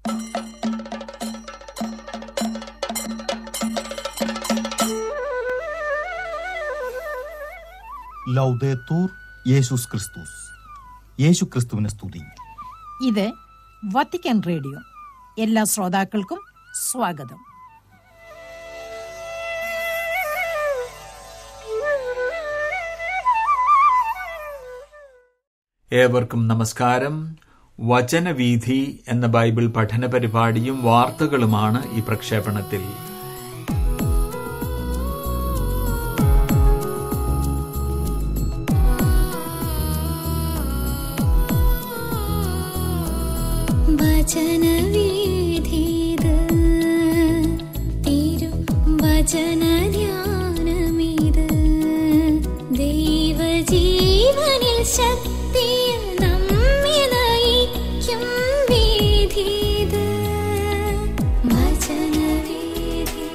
ലൗദേത്തൂർ യേശുസ് ക്രിസ്തുസ് യേശു ക്രിസ്തുവിനെ സ്തുതി ഇത് വത്തിക്കാൻ റേഡിയോ എല്ലാ ശ്രോതാക്കൾക്കും സ്വാഗതം ഏവർക്കും നമസ്കാരം വചനവീഥി എന്ന ബൈബിൾ പഠന പരിപാടിയും വാർത്തകളുമാണ് ഈ പ്രക്ഷേപണത്തിൽ വചനവീഥിത് തിരു വചനധ്യാനമിത് ദൈവജീവനിൽ ശക്തിയിൽ നമ്മെ നയിക്കും വീഥിത് വചനവീഥി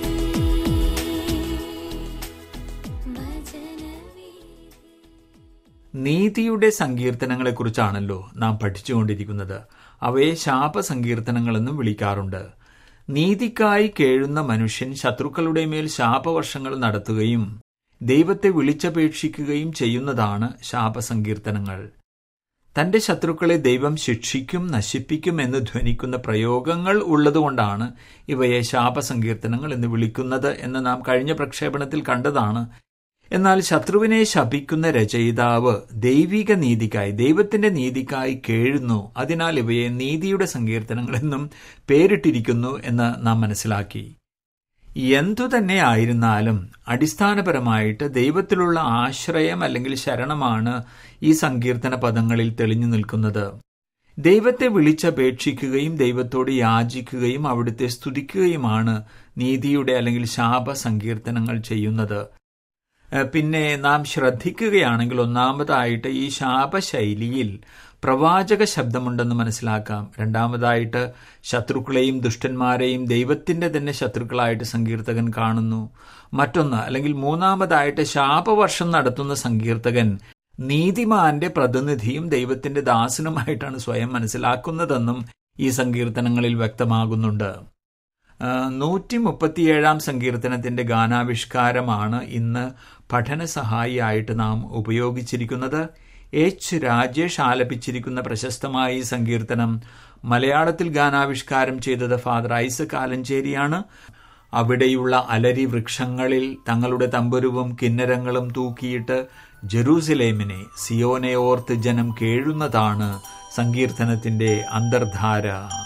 വചനവീഥി നീതിയുടെ സങ്കീർത്തനങ്ങളെക്കുറിച്ചാണല്ലോ നാം പഠിച്ചുകൊണ്ടിരിക്കുന്നത് അവയെ ശാപസങ്കീർത്തനങ്ങളെന്നും വിളിക്കാറുണ്ട് നീതിക്കായി കേഴുന്ന മനുഷ്യൻ ശത്രുക്കളുടെ മേൽ ശാപവർഷങ്ങൾ നടത്തുകയും ദൈവത്തെ വിളിച്ചപേക്ഷിക്കുകയും ചെയ്യുന്നതാണ് ശാപസങ്കീർത്തനങ്ങൾ തന്റെ ശത്രുക്കളെ ദൈവം ശിക്ഷിക്കും നശിപ്പിക്കും എന്ന് ധ്വനിക്കുന്ന പ്രയോഗങ്ങൾ ഉള്ളതുകൊണ്ടാണ് ഇവയെ ശാപസങ്കീർത്തനങ്ങൾ എന്ന് വിളിക്കുന്നത് എന്ന് നാം കഴിഞ്ഞ പ്രക്ഷേപണത്തിൽ കണ്ടതാണ് എന്നാൽ ശത്രുവിനെ ശപിക്കുന്ന രചയിതാവ് ദൈവിക നീതിക്കായി ദൈവത്തിന്റെ നീതിക്കായി കേഴുന്നു അതിനാൽ ഇവയെ നീതിയുടെ സങ്കീർത്തനങ്ങൾ എന്നും പേരിട്ടിരിക്കുന്നു എന്ന് നാം മനസ്സിലാക്കി എന്തു തന്നെ ആയിരുന്നാലും അടിസ്ഥാനപരമായിട്ട് ദൈവത്തിലുള്ള ആശ്രയം അല്ലെങ്കിൽ ശരണമാണ് ഈ സങ്കീർത്തന പദങ്ങളിൽ തെളിഞ്ഞു നിൽക്കുന്നത് ദൈവത്തെ വിളിച്ചപേക്ഷിക്കുകയും ദൈവത്തോട് യാചിക്കുകയും അവിടുത്തെ സ്തുതിക്കുകയുമാണ് നീതിയുടെ അല്ലെങ്കിൽ ശാപ സങ്കീർത്തനങ്ങൾ ചെയ്യുന്നത് ഏഹ് പിന്നെ നാം ശ്രദ്ധിക്കുകയാണെങ്കിൽ ഒന്നാമതായിട്ട് ഈ ശാപശൈലിയിൽ പ്രവാചക ശബ്ദമുണ്ടെന്ന് മനസ്സിലാക്കാം രണ്ടാമതായിട്ട് ശത്രുക്കളെയും ദുഷ്ടന്മാരെയും ദൈവത്തിന്റെ തന്നെ ശത്രുക്കളായിട്ട് സങ്കീർത്തകൻ കാണുന്നു മറ്റൊന്ന് അല്ലെങ്കിൽ മൂന്നാമതായിട്ട് ശാപവർഷം നടത്തുന്ന സങ്കീർത്തകൻ നീതിമാന്റെ പ്രതിനിധിയും ദൈവത്തിന്റെ ദാസനുമായിട്ടാണ് സ്വയം മനസ്സിലാക്കുന്നതെന്നും ഈ സങ്കീർത്തനങ്ങളിൽ വ്യക്തമാകുന്നുണ്ട് നൂറ്റി മുപ്പത്തിയേഴാം സങ്കീർത്തനത്തിന്റെ ഗാനാവിഷ്കാരമാണ് ഇന്ന് പഠന സഹായിയായിട്ട് നാം ഉപയോഗിച്ചിരിക്കുന്നത് എച്ച് രാജേഷ് ആലപിച്ചിരിക്കുന്ന പ്രശസ്തമായ ഈ സങ്കീർത്തനം മലയാളത്തിൽ ഗാനാവിഷ്കാരം ചെയ്തത് ഫാദർ ഐസക് ആലഞ്ചേരിയാണ് അവിടെയുള്ള അലരി വൃക്ഷങ്ങളിൽ തങ്ങളുടെ തമ്പുരുവും കിന്നരങ്ങളും തൂക്കിയിട്ട് ജെറൂസലേമിനെ സിയോനെ ഓർത്ത് ജനം കേഴുന്നതാണ് സങ്കീർത്തനത്തിന്റെ അന്തർധാര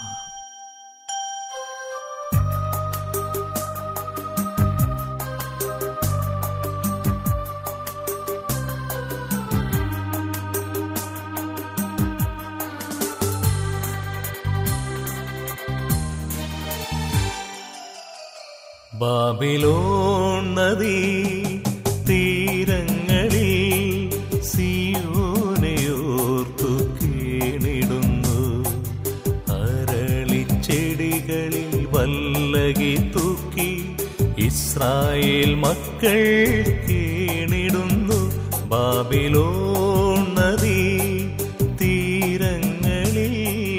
ബാബിലോൺ നദി തീരങ്ങളിൽ സിയോനെയോർത്തു കീണിടുന്നു അരളിച്ചെടികളിൽ വല്ലകി തൂക്കി ഇസ്രായേൽ മക്കൾ കീണിടുന്നു ബാബിലോൺ നദി തീരങ്ങളിൽ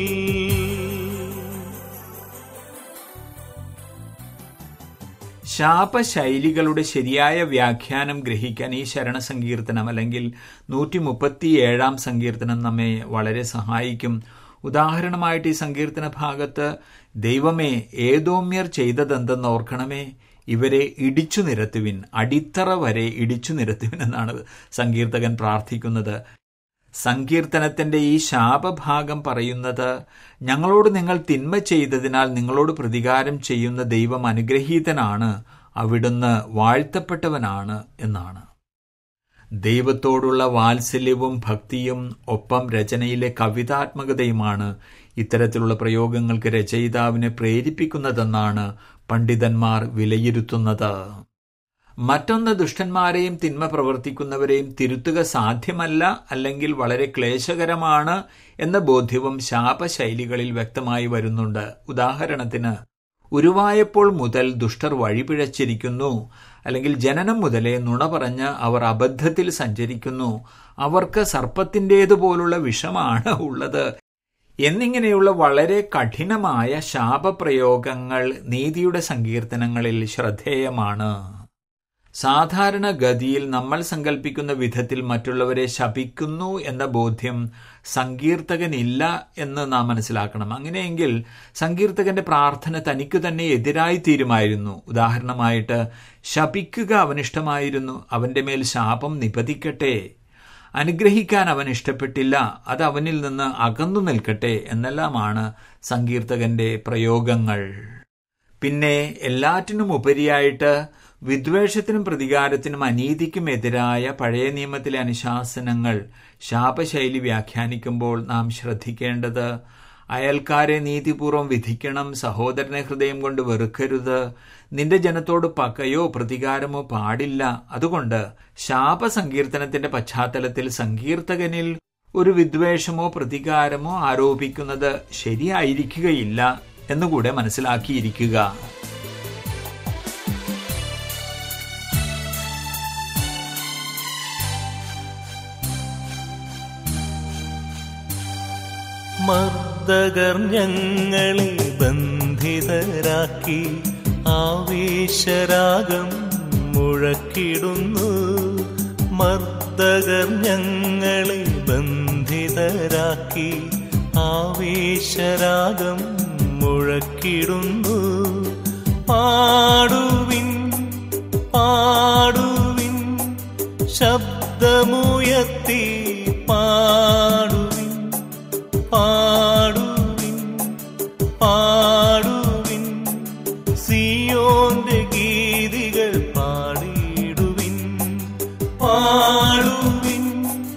ശാപശൈലികളുടെ ശരിയായ വ്യാഖ്യാനം ഗ്രഹിക്കാൻ ഈ ശരണസങ്കീർത്തനം അല്ലെങ്കിൽ നൂറ്റി മുപ്പത്തിയേഴാം സങ്കീർത്തനം നമ്മെ വളരെ സഹായിക്കും ഉദാഹരണമായിട്ട് ഈ സങ്കീർത്തന ഭാഗത്ത് ദൈവമേ ഏതോമ്യർ ചെയ്തതെന്തെന്ന് ഓർക്കണമേ ഇവരെ ഇടിച്ചു നിരത്തുവിൻ അടിത്തറ വരെ ഇടിച്ചു നിരത്തുവിൻ എന്നാണ് സങ്കീർത്തകൻ പ്രാർത്ഥിക്കുന്നത് സങ്കീർത്തനത്തിന്റെ ഈ ശാപഭാഗം പറയുന്നത് ഞങ്ങളോട് നിങ്ങൾ തിന്മ ചെയ്തതിനാൽ നിങ്ങളോട് പ്രതികാരം ചെയ്യുന്ന ദൈവം അനുഗ്രഹീതനാണ് അവിടുന്ന് വാഴ്ത്തപ്പെട്ടവനാണ് എന്നാണ് ദൈവത്തോടുള്ള വാത്സല്യവും ഭക്തിയും ഒപ്പം രചനയിലെ കവിതാത്മകതയുമാണ് ഇത്തരത്തിലുള്ള പ്രയോഗങ്ങൾക്ക് രചയിതാവിനെ പ്രേരിപ്പിക്കുന്നതെന്നാണ് പണ്ഡിതന്മാർ വിലയിരുത്തുന്നത് മറ്റൊന്ന് ദുഷ്ടന്മാരെയും തിന്മ പ്രവർത്തിക്കുന്നവരെയും തിരുത്തുക സാധ്യമല്ല അല്ലെങ്കിൽ വളരെ ക്ലേശകരമാണ് എന്ന ബോധ്യവും ശാപശൈലികളിൽ വ്യക്തമായി വരുന്നുണ്ട് ഉദാഹരണത്തിന് ഉരുവായപ്പോൾ മുതൽ ദുഷ്ടർ വഴിപിഴച്ചിരിക്കുന്നു അല്ലെങ്കിൽ ജനനം മുതലേ നുണ പറഞ്ഞ് അവർ അബദ്ധത്തിൽ സഞ്ചരിക്കുന്നു അവർക്ക് സർപ്പത്തിൻ്റേതുപോലുള്ള വിഷമാണ് ഉള്ളത് എന്നിങ്ങനെയുള്ള വളരെ കഠിനമായ ശാപപ്രയോഗങ്ങൾ നീതിയുടെ സങ്കീർത്തനങ്ങളിൽ ശ്രദ്ധേയമാണ് സാധാരണഗതിയിൽ നമ്മൾ സങ്കല്പിക്കുന്ന വിധത്തിൽ മറ്റുള്ളവരെ ശപിക്കുന്നു എന്ന ബോധ്യം സങ്കീർത്തകനില്ല എന്ന് നാം മനസ്സിലാക്കണം അങ്ങനെയെങ്കിൽ സങ്കീർത്തകന്റെ പ്രാർത്ഥന തനിക്കു തന്നെ എതിരായി തീരുമായിരുന്നു ഉദാഹരണമായിട്ട് ശപിക്കുക അവനിഷ്ടമായിരുന്നു അവന്റെ മേൽ ശാപം നിപതിക്കട്ടെ അനുഗ്രഹിക്കാൻ അവൻ ഇഷ്ടപ്പെട്ടില്ല അത് അവനിൽ നിന്ന് അകന്നു നിൽക്കട്ടെ എന്നെല്ലാമാണ് സങ്കീർത്തകന്റെ പ്രയോഗങ്ങൾ പിന്നെ എല്ലാറ്റിനും ഉപരിയായിട്ട് വിദ്വേഷത്തിനും പ്രതികാരത്തിനും അനീതിക്കും എതിരായ പഴയ നിയമത്തിലെ അനുശാസനങ്ങൾ ശാപശൈലി വ്യാഖ്യാനിക്കുമ്പോൾ നാം ശ്രദ്ധിക്കേണ്ടത് അയൽക്കാരെ നീതിപൂർവം വിധിക്കണം സഹോദരനെ ഹൃദയം കൊണ്ട് വെറുക്കരുത് നിന്റെ ജനത്തോട് പകയോ പ്രതികാരമോ പാടില്ല അതുകൊണ്ട് ശാപസങ്കീർത്തനത്തിന്റെ പശ്ചാത്തലത്തിൽ സങ്കീർത്തകനിൽ ഒരു വിദ്വേഷമോ പ്രതികാരമോ ആരോപിക്കുന്നത് ശരിയായിരിക്കുകയില്ല എന്നുകൂടെ മനസ്സിലാക്കിയിരിക്കുക മർദ്ദകർ ഞങ്ങളെ ബന്ധിതരാക്കി ആവേശരാഗം മുഴക്കിടുന്നു മർദ്ദകർ ഞങ്ങളെ ബന്ധിതരാക്കി ആവേശരാഗം മുഴക്കിടുന്നു പാടുവിൻ പാടുവിൻ ശബ്ദമുയർത്തി പാടുവിൻ പാടുവിൻ പാടുവിൻ സിയോന്റെ ഗീതികൾ പാടിടുവിൻ പാടുവിൻ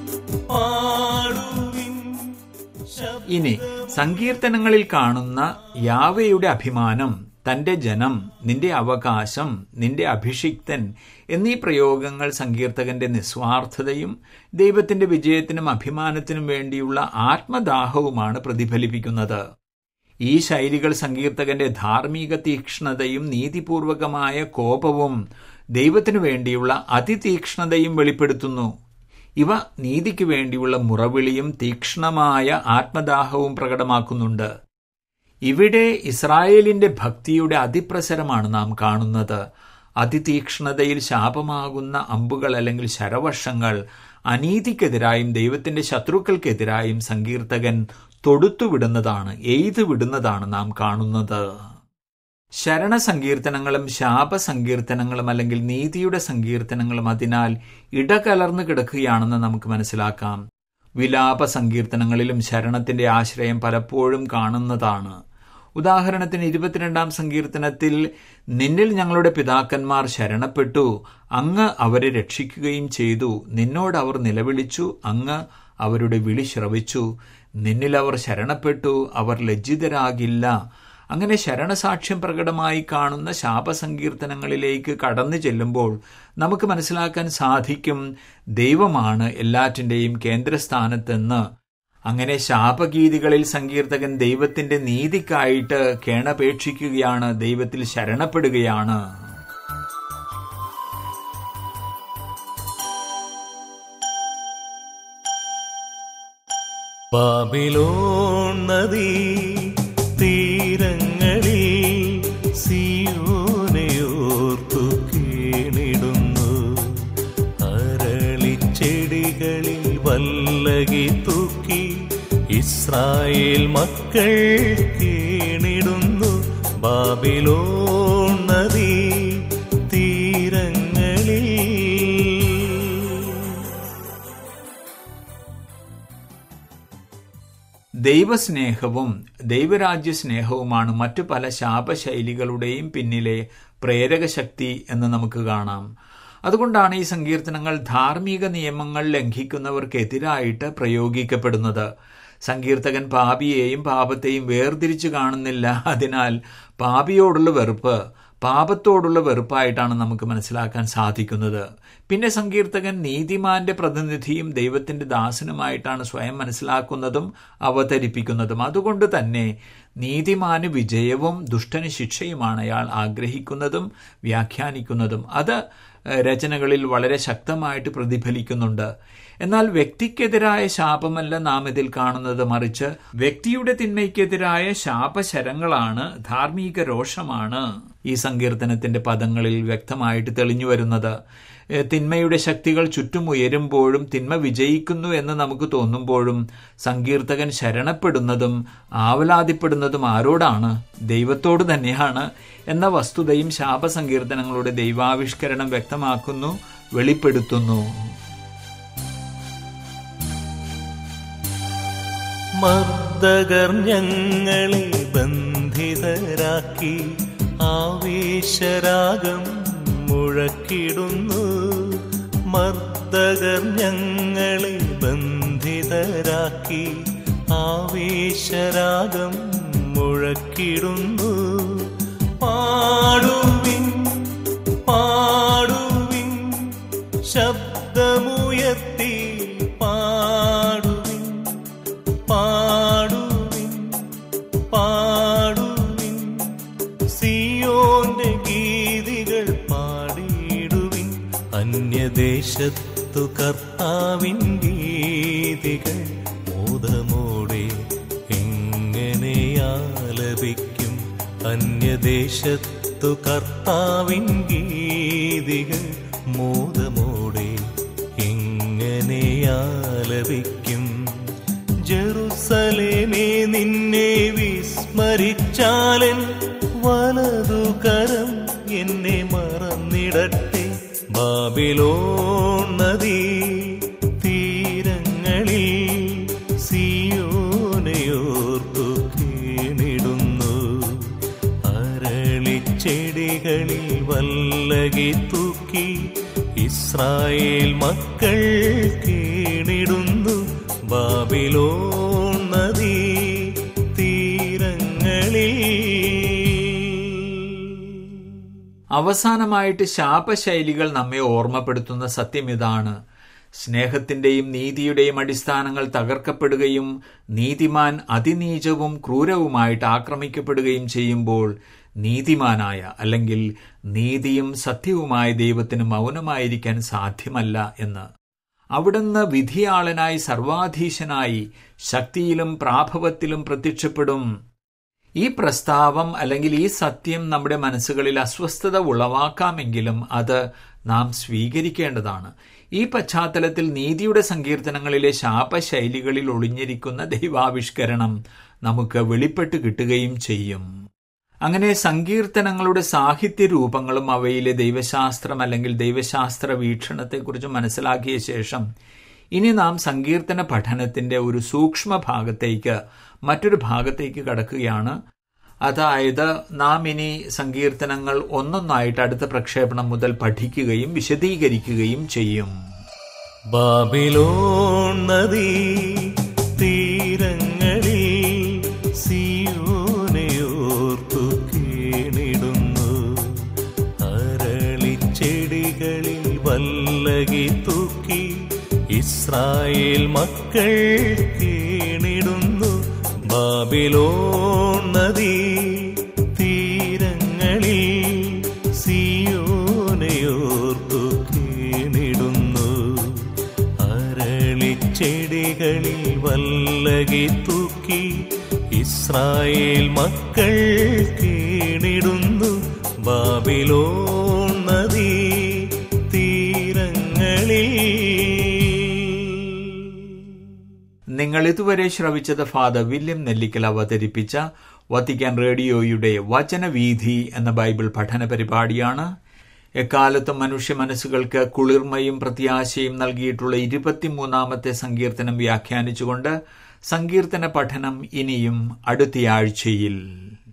പാടുവിൻ ഇനി സങ്കീർത്തനങ്ങളിൽ കാണുന്ന യാവയുടെ അഭിമാനം തന്റെ ജനം നിന്റെ അവകാശം നിന്റെ അഭിഷിക്തൻ എന്നീ പ്രയോഗങ്ങൾ സങ്കീർത്തകന്റെ നിസ്വാർത്ഥതയും ദൈവത്തിന്റെ വിജയത്തിനും അഭിമാനത്തിനും വേണ്ടിയുള്ള ആത്മദാഹവുമാണ് പ്രതിഫലിപ്പിക്കുന്നത് ഈ ശൈലികൾ സങ്കീർത്തകന്റെ ധാർമ്മിക തീക്ഷ്ണതയും നീതിപൂർവകമായ കോപവും ദൈവത്തിനു വേണ്ടിയുള്ള അതിതീക്ഷ്ണതയും വെളിപ്പെടുത്തുന്നു ഇവ നീതിക്ക് വേണ്ടിയുള്ള മുറവിളിയും തീക്ഷ്ണമായ ആത്മദാഹവും പ്രകടമാക്കുന്നുണ്ട് ഇവിടെ ഇസ്രായേലിന്റെ ഭക്തിയുടെ അതിപ്രസരമാണ് നാം കാണുന്നത് അതിതീക്ഷ്ണതയിൽ ശാപമാകുന്ന അമ്പുകൾ അല്ലെങ്കിൽ ശരവർഷങ്ങൾ അനീതിക്കെതിരായും ദൈവത്തിന്റെ ശത്രുക്കൾക്കെതിരായും സങ്കീർത്തകൻ തൊടുത്തുവിടുന്നതാണ് എയ്തു വിടുന്നതാണ് നാം കാണുന്നത് ശരണസങ്കീർത്തനങ്ങളും ശാപസങ്കീർത്തനങ്ങളും അല്ലെങ്കിൽ നീതിയുടെ സങ്കീർത്തനങ്ങളും അതിനാൽ ഇടകലർന്നു കിടക്കുകയാണെന്ന് നമുക്ക് മനസ്സിലാക്കാം വിലാപ സങ്കീർത്തനങ്ങളിലും ശരണത്തിന്റെ ആശ്രയം പലപ്പോഴും കാണുന്നതാണ് ഉദാഹരണത്തിന് ഇരുപത്തിരണ്ടാം സങ്കീർത്തനത്തിൽ നിന്നിൽ ഞങ്ങളുടെ പിതാക്കന്മാർ ശരണപ്പെട്ടു അങ്ങ് അവരെ രക്ഷിക്കുകയും ചെയ്തു നിന്നോട് അവർ നിലവിളിച്ചു അങ്ങ് അവരുടെ വിളി ശ്രവിച്ചു നിന്നിൽ അവർ ശരണപ്പെട്ടു അവർ ലജ്ജിതരാകില്ല അങ്ങനെ ശരണസാക്ഷ്യം പ്രകടമായി കാണുന്ന ശാപസങ്കീർത്തനങ്ങളിലേക്ക് കടന്നു ചെല്ലുമ്പോൾ നമുക്ക് മനസ്സിലാക്കാൻ സാധിക്കും ദൈവമാണ് എല്ലാറ്റിൻ്റെയും കേന്ദ്രസ്ഥാനത്തെന്ന് അങ്ങനെ ശാപഗീതികളിൽ സങ്കീർത്തകൻ ദൈവത്തിന്റെ നീതിക്കായിട്ട് കേണപേക്ഷിക്കുകയാണ് ദൈവത്തിൽ ശരണപ്പെടുകയാണ് ബാബിലോൺ നദി തീരങ്ങളിൽ സിയോനെയോർത്തു കീണിടുന്നു അരളിച്ചെടികളിൽ വല്ലകി തൂക്കി ഇസ്രായേൽ മക്കൾ കീണിടുന്നു ബാബിലോൺ നദി തീരങ്ങളിൽ ദൈവസ്നേഹവും ദൈവരാജ്യ സ്നേഹവുമാണ് മറ്റു പല ശാപശൈലികളുടെയും പിന്നിലെ പ്രേരകശക്തി എന്ന് നമുക്ക് കാണാം അതുകൊണ്ടാണ് ഈ സങ്കീർത്തനങ്ങൾ ധാർമ്മിക നിയമങ്ങൾ ലംഘിക്കുന്നവർക്കെതിരായിട്ട് പ്രയോഗിക്കപ്പെടുന്നത് സങ്കീർത്തകൻ പാപിയെയും പാപത്തെയും വേർതിരിച്ചു കാണുന്നില്ല അതിനാൽ പാപിയോടുള്ള വെറുപ്പ് പാപത്തോടുള്ള വെറുപ്പായിട്ടാണ് നമുക്ക് മനസ്സിലാക്കാൻ സാധിക്കുന്നത് പിന്നെ സങ്കീർത്തകൻ നീതിമാന്റെ പ്രതിനിധിയും ദൈവത്തിന്റെ ദാസനുമായിട്ടാണ് സ്വയം മനസ്സിലാക്കുന്നതും അവതരിപ്പിക്കുന്നതും അതുകൊണ്ട് തന്നെ നീതിമാന് വിജയവും ദുഷ്ടന് ശിക്ഷയുമാണ് അയാൾ ആഗ്രഹിക്കുന്നതും വ്യാഖ്യാനിക്കുന്നതും അത് രചനകളിൽ വളരെ ശക്തമായിട്ട് പ്രതിഫലിക്കുന്നുണ്ട് എന്നാൽ വ്യക്തിക്കെതിരായ ശാപമല്ല നാം ഇതിൽ കാണുന്നത് മറിച്ച് വ്യക്തിയുടെ തിന്മയ്ക്കെതിരായ ശാപശരങ്ങളാണ് ധാർമ്മിക രോഷമാണ് ഈ സങ്കീർത്തനത്തിന്റെ പദങ്ങളിൽ വ്യക്തമായിട്ട് തെളിഞ്ഞു വരുന്നത് ഏ, തിന്മയുടെ ശക്തികൾ ചുറ്റും ഉയരുമ്പോഴും തിന്മ വിജയിക്കുന്നു എന്ന് നമുക്ക് തോന്നുമ്പോഴും സങ്കീർത്തകൻ ശരണപ്പെടുന്നതും ആവലാതിപ്പെടുന്നതും ആരോടാണ് ദൈവത്തോട് തന്നെയാണ് എന്ന വസ്തുതയും ശാപസങ്കീർത്തനങ്ങളുടെ ദൈവാവിഷ്കരണം വ്യക്തമാക്കുന്നു വെളിപ്പെടുത്തുന്നു മർദ്ദകർ ഞങ്ങളെ ബന്ധിതരാക്കി ആവേശരാഗം മുഴക്കിടുന്നു മർദ്ദകർ ഞങ്ങളെ ബന്ധിതരാക്കി ആവേശരാഗം മുഴക്കിടുന്നു പാടുവിൻ പാടുവിൻ ശബ്ദമുയർത്തി പാടുവിൻ പാടുവിൻ പാടുവിൻ സിയോന്റെ ഗീതികൾ പാടിയിടുവിൻ അന്യദേശത്തു കർത്താവിൻ ഗീതികൾ മോദമോടെ എങ്ങനെ ആലപിക്കും അന്യദേശത്തു കർത്താവിൻ ഗീതികൾ മോദമോടെ എങ്ങനെ ആലപിക്കും ജെറുസലേമേ നിന്നെ വിസ്മരിച്ചാലൻ വലതുകരം എന്നെ മറന്നിടട്ടെ ബാബിലോൺ നദി തീരങ്ങളിൽ സിയോനയോർത്തു കീണിടുന്നു അരളിച്ചെടികളിൽ വല്ലകി തൂക്കി ഇസ്രായേൽ മക്കൾ കീണിടുന്നു ബാബിലോൺ നദി തീരങ്ങളിൽ അവസാനമായിട്ട് ശാപശൈലികൾ നമ്മെ ഓർമ്മപ്പെടുത്തുന്ന സത്യം ഇതാണ് സ്നേഹത്തിന്റെയും നീതിയുടെയും അടിസ്ഥാനങ്ങൾ തകർക്കപ്പെടുകയും നീതിമാൻ അതിനീചവും ക്രൂരവുമായിട്ട് ആക്രമിക്കപ്പെടുകയും ചെയ്യുമ്പോൾ നീതിമാനായ അല്ലെങ്കിൽ നീതിയും സത്യവുമായ ദൈവത്തിന് മൗനമായിരിക്കാൻ സാധ്യമല്ല എന്ന് അവിടുന്ന് വിധിയാളനായി സർവാധീശനായി ശക്തിയിലും പ്രാഭവത്തിലും പ്രത്യക്ഷപ്പെടും ഈ പ്രസ്താവം അല്ലെങ്കിൽ ഈ സത്യം നമ്മുടെ മനസ്സുകളിൽ അസ്വസ്ഥത ഉളവാക്കാമെങ്കിലും അത് നാം സ്വീകരിക്കേണ്ടതാണ് ഈ പശ്ചാത്തലത്തിൽ നീതിയുടെ സങ്കീർത്തനങ്ങളിലെ ശാപശൈലികളിൽ ഒളിഞ്ഞിരിക്കുന്ന ദൈവാവിഷ്കരണം നമുക്ക് വെളിപ്പെട്ട് കിട്ടുകയും ചെയ്യും അങ്ങനെ സങ്കീർത്തനങ്ങളുടെ സാഹിത്യ രൂപങ്ങളും അവയിലെ ദൈവശാസ്ത്രം അല്ലെങ്കിൽ ദൈവശാസ്ത്ര വീക്ഷണത്തെക്കുറിച്ച് മനസ്സിലാക്കിയ ശേഷം ഇനി നാം സങ്കീർത്തന പഠനത്തിന്റെ ഒരു സൂക്ഷ്മ ഭാഗത്തേക്ക് മറ്റൊരു ഭാഗത്തേക്ക് കടക്കുകയാണ് അതായത് നാം ഇനി സങ്കീർത്തനങ്ങൾ ഒന്നൊന്നായിട്ട് അടുത്ത പ്രക്ഷേപണം മുതൽ പഠിക്കുകയും വിശദീകരിക്കുകയും ചെയ്യും ബാബിലോൺ നദി തീരങ്ങളിൽ സിയോനെയോർത്തു കീണിടുന്നു അരളിച്ചെടികളിൽ വല്ലകി തൂക്കി ഇസ്രായേൽ മക്കൾ കീണിടുന്നു ബാബിലോൺ നദി തീരങ്ങളിൽ സിയോനെയോർത്തു കീണിടുന്നു അരളിച്ചെടികളിൽ വല്ലകി തൂക്കി ഇസ്രായേൽ മക്കൾ കീണിടുന്നു ബാബിലോൺ നദി തീരങ്ങളിൽ നിങ്ങൾ ഇതുവരെ ശ്രവിച്ചത് ഫാദർ വില്യം നെല്ലിക്കൽ അവതരിപ്പിച്ച വത്തിക്കാൻ റേഡിയോയുടെ വചനവീഥി എന്ന ബൈബിൾ പഠന പരിപാടിയാണ് എക്കാലത്തും മനുഷ്യ മനസ്സുകൾക്ക് കുളിർമയും പ്രത്യാശയും നൽകിയിട്ടുള്ള ഇരുപത്തിമൂന്നാമത്തെ സങ്കീർത്തനം വ്യാഖ്യാനിച്ചുകൊണ്ട് സങ്കീർത്തന പഠനം ഇനിയും അടുത്തയാഴ്ചയിൽ